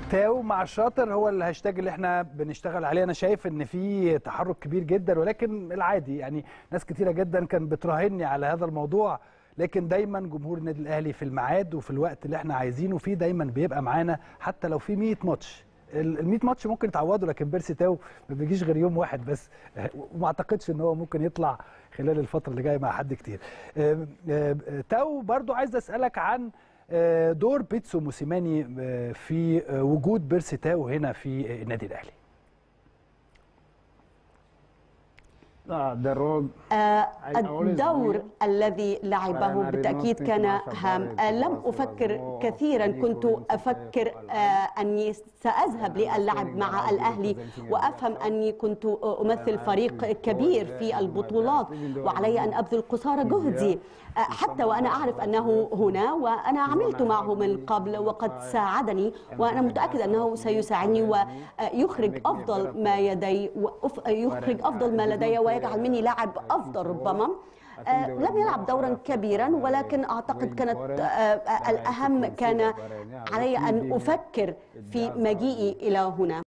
تاو مع الشاطر هو الهاشتاج اللي احنا بنشتغل عليه انا شايف ان في تحرك كبير جدا ولكن العادي يعني ناس كتيره جدا كان بتراهني على هذا الموضوع لكن دايما جمهور النادي الاهلي في الميعاد وفي الوقت اللي احنا عايزينه فيه دايما بيبقى معانا حتى لو في 100 ماتش ال 100 ماتش ممكن يتعوضوا لكن بيرسي تاو ما بيجيش غير يوم واحد بس وما اعتقدش ان هو ممكن يطلع خلال الفتره اللي جايه مع حد كتير تاو برضو عايز اسالك عن دور بيتسو موسيماني في وجود بيرسي تاو هنا في النادي الاهلي الدور الذي لعبه بالتأكيد كان هام لم أفكر كثيرا كنت أفكر أني سأذهب للعب مع الأهلي وأفهم أني كنت أمثل فريق كبير في البطولات وعلي أن أبذل قصارى جهدي حتى وأنا أعرف أنه هنا وأنا عملت معه من قبل وقد ساعدني وأنا متأكد أنه سيساعدني ويخرج أفضل ما يدي يخرج أفضل ما لدي ويجعل مني لاعب أفضل ربما لم يلعب دورا كبيرا ولكن اعتقد كانت الاهم كان علي ان افكر في مجيئي الى هنا